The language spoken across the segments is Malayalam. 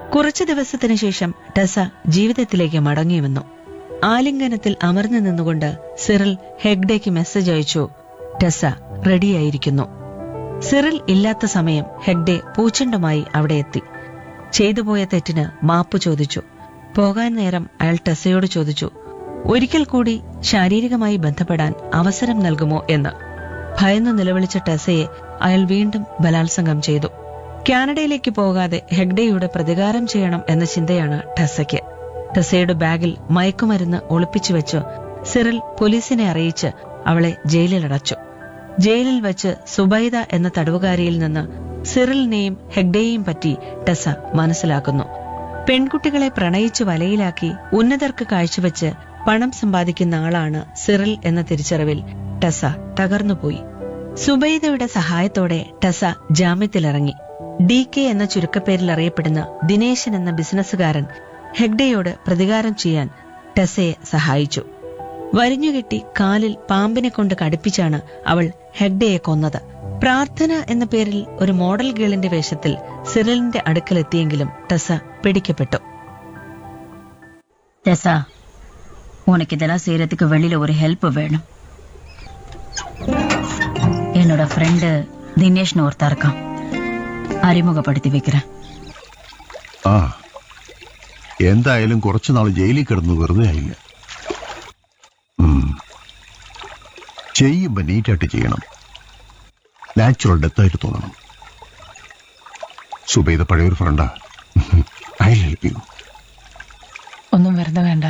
കുറച്ചു ദിവസത്തിനു ശേഷം ടെസ ജീവിതത്തിലേക്ക് മടങ്ങി വന്നു ആലിംഗനത്തിൽ അമർന്നു നിന്നുകൊണ്ട് സിറിൽ ഹെഗ്ഡേക്ക് മെസ്സേജ് അയച്ചു ടെസ റെഡിയായിരിക്കുന്നു സിറിൽ ഇല്ലാത്ത സമയം ഹെഗ്ഡെ പൂച്ചണ്ടുമായി അവിടെ എത്തി ചെയ്തുപോയ തെറ്റിന് മാപ്പ് ചോദിച്ചു പോകാൻ നേരം അയാൾ ടെസയോട് ചോദിച്ചു ഒരിക്കൽ കൂടി ശാരീരികമായി ബന്ധപ്പെടാൻ അവസരം നൽകുമോ എന്ന് ഭയന്നു നിലവിളിച്ച ടെസയെ അയാൾ വീണ്ടും ബലാത്സംഗം ചെയ്തു കാനഡയിലേക്ക് പോകാതെ ഹെഗ്ഡെയുടെ പ്രതികാരം ചെയ്യണം എന്ന ചിന്തയാണ് ടെസയ്ക്ക് ടെസയുടെ ബാഗിൽ മയക്കുമരുന്ന് ഒളിപ്പിച്ചു വെച്ച് സിറിൽ പോലീസിനെ അറിയിച്ച് അവളെ ജയിലിലടച്ചു ജയിലിൽ വെച്ച് സുബൈദ എന്ന തടവുകാരിയിൽ നിന്ന് സിറിലിനെയും ഹെഗ്ഡയെയും പറ്റി ടെസ മനസ്സിലാക്കുന്നു പെൺകുട്ടികളെ പ്രണയിച്ച് വലയിലാക്കി ഉന്നതർക്ക് കാഴ്ചവെച്ച് പണം സമ്പാദിക്കുന്ന ആളാണ് സിറിൽ എന്ന തിരിച്ചറിവിൽ ടെസ തകർന്നുപോയി സുബൈദയുടെ സഹായത്തോടെ ടെസ ജാമ്യത്തിലിറങ്ങി ഡി കെ എന്ന ചുരുക്കപ്പേരിൽ അറിയപ്പെടുന്ന ദിനേശൻ എന്ന ബിസിനസ്സുകാരൻ ഹെഗ്ഡയോട് പ്രതികാരം ചെയ്യാൻ ടെസയെ സഹായിച്ചു വരിഞ്ഞുകെട്ടി കാലിൽ പാമ്പിനെ കൊണ്ട് കടുപ്പിച്ചാണ് അവൾ ഹെഗ്ഡയെ കൊന്നത് പ്രാർത്ഥന എന്ന പേരിൽ ഒരു മോഡൽ ഗേളിന്റെ വേഷത്തിൽ സിറിലിന്റെ അടുക്കലെത്തിയെങ്കിലും ടെസ പിടിക്കപ്പെട്ടു டெசா உனக்கு இதெல்லாம் செய்யறதுக்கு வெளியில ஒரு ஹெல்ப் வேணும் என்னோட ஃப்ரெண்டு தினேஷ்னு ஒருத்தன் இருக்கான் அறிமுகப்படுத்தி வைக்கிறேன் ആ എന്തായാലും കുറച്ചു നാൾ ജയിലിൽ കിടന്നു വെറുതെ ആയില്ല ഉം. ചെയ്യുമ്പോ നീറ്റായിട്ട് ചെയ്യണം നാച്ചുറൽ ഡെത്തായിട്ട് തോന്നണം സുബൈദ പഴയൊരു ഫ്രണ്ടാ ഐ ഹെൽപ്പ് യു ഒന്നും വെറുതെ വേണ്ട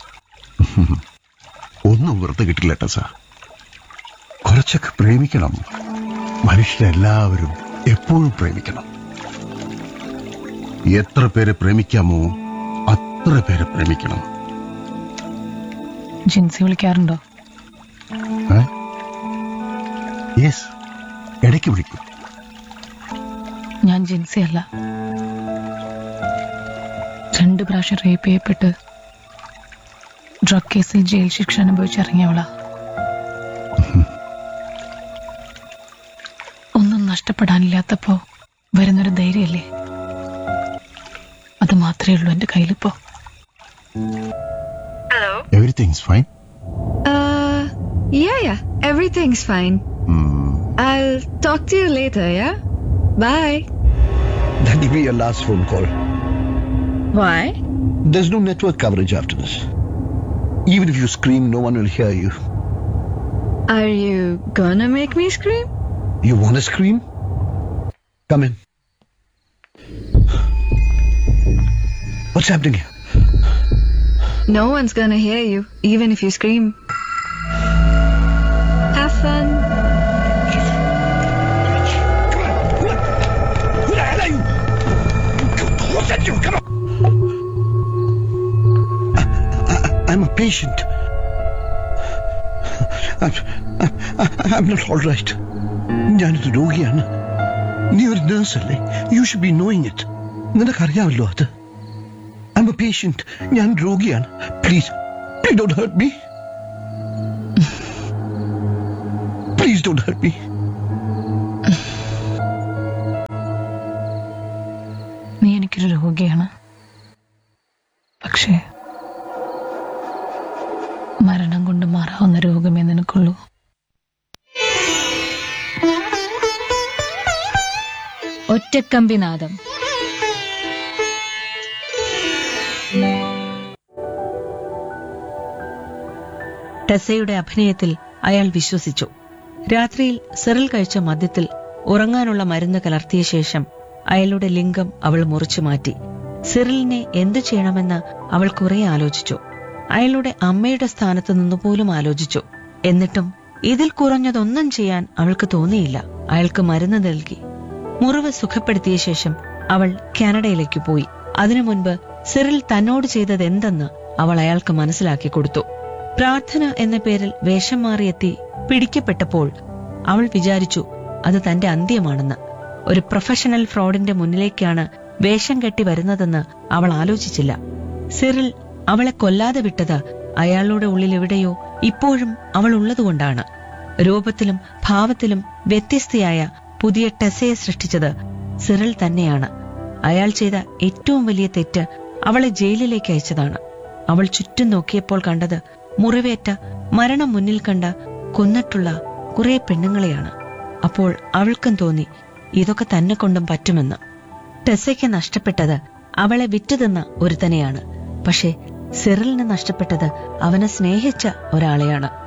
ഒന്നും വെറുതെ കിട്ടില്ല ടെസ കുറച്ചൊക്കെ പ്രേമിക്കണം മനുഷ്യരെല്ലാവരും എപ്പോഴും പ്രേമിക്കണം എത്ര പേരെ പ്രേമിക്കാമോ അത്ര പേരെ പ്രേമിക്കണം ജിൻസി വിളിക്കാറുണ്ടോ യെസ് ഇടയ്ക്ക് വിളിക്കും ഞാൻ ജിൻസി അല്ല രണ്ട് പ്രാവശ്യം റേപ്പ് ചെയ്യപ്പെട്ട് ഡ്രഗ് കേസിൽ ജയിൽ ശിക്ഷ അനുഭവിച്ചിറങ്ങിയവളാ ഒന്നും നഷ്ടപ്പെടാനില്ലാത്തപ്പോ വരുന്നൊരു ധൈര്യല്ലേ അത് മാത്രമേ ഉള്ളൂ എന്റെ കയ്യിലിപ്പോ Hello? Everything's fine Uh, yeah, yeah. Everything's fine. I'll talk to you later, yeah? Bye. That'll be your last phone call. Why? There's no network coverage after this. Even if you scream, no one will hear you. Are you gonna make me scream? You want to scream? Come in. What's happening here? No one's gonna hear you, even if you scream. Have fun. Who the hell are you? What's that you? Come on. I, I, I'm a patient. I'm, I, I'm not all right. ഞാനൊരു രോഗിയാണ് നീ ഒരു നേഴ്സ് അല്ലേ you should be knowing it നിനക്കറിയാമല്ലോ അത് ഐ എം എ പേഷ്യന്റ് ഞാൻ രോഗിയാണ് please please don't hurt me please don't hurt me നീ എനിക്കൊരു രോഗിയാണ് പക്ഷേ മരണം കൊണ്ട് മാറാവുന്ന രോഗമേ നിനക്കുള്ളൂ ഒറ്റക്കമ്പിനാദം ടെസയുടെ അഭിനയത്തിൽ അയാൾ വിശ്വസിച്ചു രാത്രിയിൽ സിറിൽ കഴിച്ച മദ്യത്തിൽ ഉറങ്ങാനുള്ള മരുന്ന് കലർത്തിയ ശേഷം അയാളുടെ ലിംഗം അവൾ മുറിച്ചു മാറ്റി സിറിലിനെ എന്തു ചെയ്യണമെന്ന് അവൾ കുറെ ആലോചിച്ചു അയാളുടെ അമ്മയുടെ സ്ഥാനത്ത് നിന്ന് പോലും ആലോചിച്ചു എന്നിട്ടും ഇതിൽ കുറഞ്ഞതൊന്നും ചെയ്യാൻ അവൾക്ക് തോന്നിയില്ല അയാൾക്ക് മരുന്ന് നൽകി മുറിവ് സുഖപ്പെടുത്തിയ ശേഷം അവൾ കാനഡയിലേക്ക് പോയി അതിനു മുൻപ് സിറിൽ തന്നോട് ചെയ്തത് എന്തെന്ന് അവൾ അയാൾക്ക് മനസ്സിലാക്കി കൊടുത്തു പ്രാർത്ഥന എന്ന പേരിൽ വേഷം മാറിയെത്തി പിടിക്കപ്പെട്ടപ്പോൾ അവൾ വിചാരിച്ചു അത് തന്റെ അന്ത്യമാണെന്ന് ഒരു പ്രൊഫഷണൽ ഫ്രോഡിന്റെ മുന്നിലേക്കാണ് വേഷം കെട്ടി വരുന്നതെന്ന് അവൾ ആലോചിച്ചില്ല സിറിൽ അവളെ കൊല്ലാതെ വിട്ടത് അയാളുടെ ഉള്ളിൽ എവിടെയോ ഇപ്പോഴും അവൾ ഉള്ളതുകൊണ്ടാണ് രൂപത്തിലും ഭാവത്തിലും വ്യത്യസ്തയായ പുതിയ ടെസയെ സൃഷ്ടിച്ചത് സിറിൽ തന്നെയാണ് അയാൾ ചെയ്ത ഏറ്റവും വലിയ തെറ്റ് അവളെ ജയിലിലേക്ക് അയച്ചതാണ് അവൾ ചുറ്റും നോക്കിയപ്പോൾ കണ്ടത് മുറിവേറ്റ മരണം മുന്നിൽ കണ്ട കൊന്നിട്ടുള്ള കുറെ പെണ്ണുങ്ങളെയാണ് അപ്പോൾ അവൾക്കും തോന്നി ഇതൊക്കെ തന്നെ കൊണ്ടും പറ്റുമെന്ന് ടെസയ്ക്ക് നഷ്ടപ്പെട്ടത് അവളെ വിറ്റുതിന്ന ഒരുത്തനെയാണ് പക്ഷേ സിറിലിന് നഷ്ടപ്പെട്ടത് അവനെ സ്നേഹിച്ച ഒരാളെയാണ്